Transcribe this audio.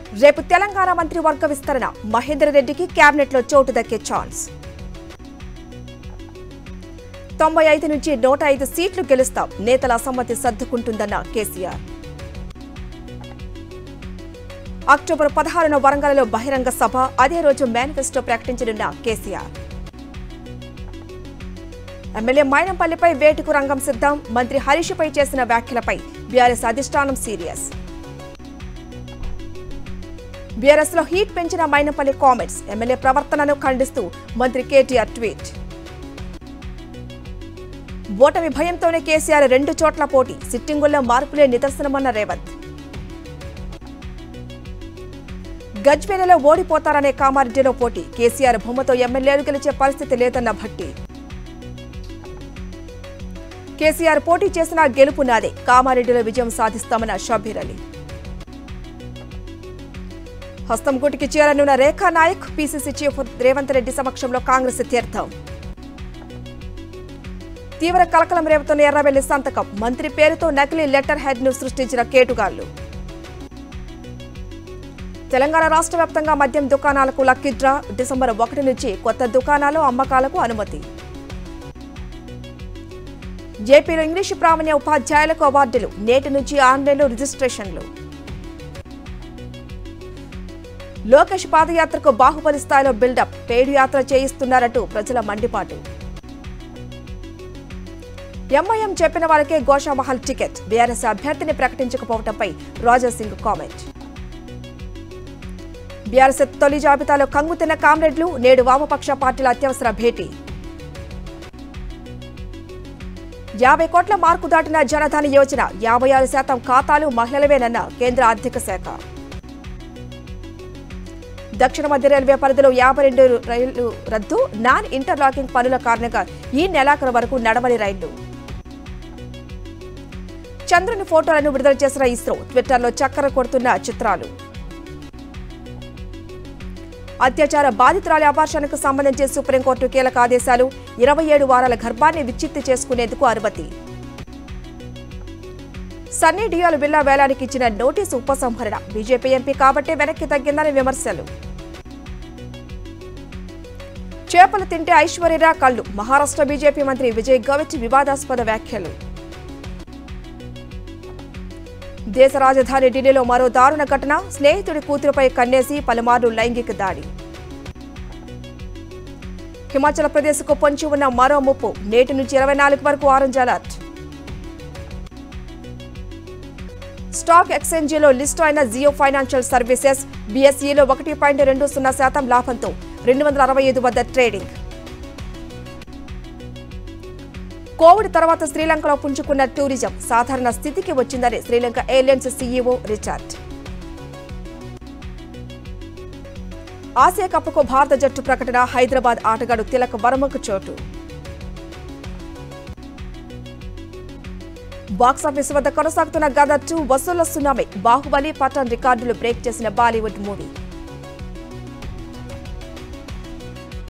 రేపు తెలంగాణ మంత్రివర్గ విస్తరణ మహేందర్ రెడ్డికి కేబినెట్లో చోటు దక్కే ఛాన్స్ తొంభై ఐదు నుంచి నూట ఐదు సీట్లు గెలుస్తాం నేతల అసమ్మతి సర్దుకుంటుందన్న కేసీఆర్ అక్టోబర్ పదహారున వరంగల్లో బహిరంగ సభ అదే రోజు మేనిఫెస్టో ప్రకటించనున్న కేసీఆర్ ఎమ్మెల్యే మైనంపల్లిపై వేటుకు రంగం సిద్ధం మంత్రి హరీష్పై చేసిన వ్యాఖ్యలపై బీఆర్ఎస్ అధిష్టానం సీరియస్ బీఆర్ఎస్ లో హీట్ పెంచిన మైనంపల్లి కామెంట్స్ ఎమ్మెల్యే ప్రవర్తనను ఖండిస్తూ మంత్రి కేటీఆర్ ట్వీట్ ఓటమి భయంతోనే కేసీఆర్ రెండు చోట్ల పోటీ సిట్టింగుల్లో మార్పులే నిదర్శనమన్న రేవంత్ గజ్వేలలో ఓడిపోతారనే కామారెడ్డిలో పోటీ కేసీఆర్ భూమతో ఎమ్మెల్యేలు గెలిచే పరిస్థితి లేదన్న భట్టి కేసీఆర్ పోటీ చేసిన గెలుపు నాదే కామారెడ్డిలో విజయం సాధిస్తామన్న షబీర్ అలీ హస్తం గుటికి చేరనున్న రేఖా నాయక్ పీసీసీ చీఫ్ రేవంత్ రెడ్డి సమక్షంలో కాంగ్రెస్ తీర్థం తీవ్ర కలకలం రేపుతున్న ఎర్రబెల్లి సంతకం మంత్రి పేరుతో నకిలీ లెటర్ హెడ్ ను సృష్టించిన కేటుగాళ్లు తెలంగాణ రాష్ట్ర వ్యాప్తంగా మద్యం దుకాణాలకు లక్కిడ్రా డిసెంబర్ ఒకటి నుంచి కొత్త దుకాణాలు అమ్మకాలకు అనుమతి ఏపీలో ఇంగ్లీషు ప్రావీణ్య ఉపాధ్యాయులకు అవార్డులు నేటి నుంచి ఆన్లైన్లో రిజిస్ట్రేషన్లు లోకేష్ పాదయాత్రకు బాహుబలి స్థాయిలో బిల్డప్ పేడు యాత్ర చేయిస్తున్నారంటూ ప్రజల మండిపాటు ఎంఐఎం చెప్పిన వారికే గోషామహల్ టికెట్ బీఆర్ఎస్ అభ్యర్థిని ప్రకటించకపోవడంపై రాజా సింగ్ కామెంట్ బీఆర్ఎస్ తొలి జాబితాలో కంగుతిన్న కామ్రేడ్లు నేడు వామపక్ష పార్టీల అత్యవసర భేటీ యాభై కోట్ల మార్కు దాటిన జనధన యోజన యాభై ఆరు శాతం ఖాతాలు మహిళలవేనన్న కేంద్ర ఆర్థిక శాఖ దక్షిణ మధ్య రైల్వే పరిధిలో యాభై రెండు రైళ్లు రద్దు నాన్ ఇంటర్లాకింగ్ పనుల కారణంగా ఈ నెలాఖరు వరకు నడవని రైళ్లు చంద్రుని ఫోటోలను విడుదల చేసిన ఇస్రో ట్విట్టర్లో చక్కర కొడుతున్న చిత్రాలు అత్యాచార బాధితురాలి అపార్షణకు సంబంధించి సుప్రీంకోర్టు కీలక ఆదేశాలు ఇరవై ఏడు వారాల గర్భాన్ని విచ్చిత్తి చేసుకునేందుకు అనుమతి సన్నీ డియోల్ బిల్లా వేలానికి ఇచ్చిన నోటీసు ఉపసంహరణ బీజేపీ ఎంపీ కాబట్టే వెనక్కి తగ్గిందని విమర్శలు చేపలు తింటే ఐశ్వర్యరా కళ్ళు మహారాష్ట్ర బీజేపీ మంత్రి విజయ్ గవిచ్ వివాదాస్పద వ్యాఖ్యలు దేశ రాజధాని ఢిల్లీలో మరో దారుణ ఘటన స్నేహితుడి కూతురుపై కన్నేసి పలుమార్లు లైంగిక దాడి హిమాచల్ ప్రదేశ్కు పొంచి ఉన్న మరో ముప్పు నేటి నుంచి ఇరవై నాలుగు వరకు ఆరెంజ్ అలర్ట్ స్టాక్ ఎక్స్చేంజీలో లిస్టు అయిన జియో ఫైనాన్షియల్ సర్వీసెస్ బీఎస్ఈలో ఒకటి పాయింట్ రెండు సున్నా శాతం లాభంతో రెండు వందల అరవై ఐదు వద్ద ట్రేడింగ్ కోవిడ్ తర్వాత శ్రీలంకలో పుంజుకున్న టూరిజం సాధారణ స్థితికి వచ్చిందని Sri Lanka airlines CEO Richard Asia కప్కు భారత జట్టు ప్రకటన హైదరాబాద్ ఆటగాడు తిలక్ వర్మకు చోటు బాక్సాఫీస్ వద్ద కొనసాగుతున్న గదర్ టూ వసూళ్ల సునామీ బాహుబలి పఠాన్ రికార్డులు బ్రేక్ చేసిన బాలీవుడ్ మూవీ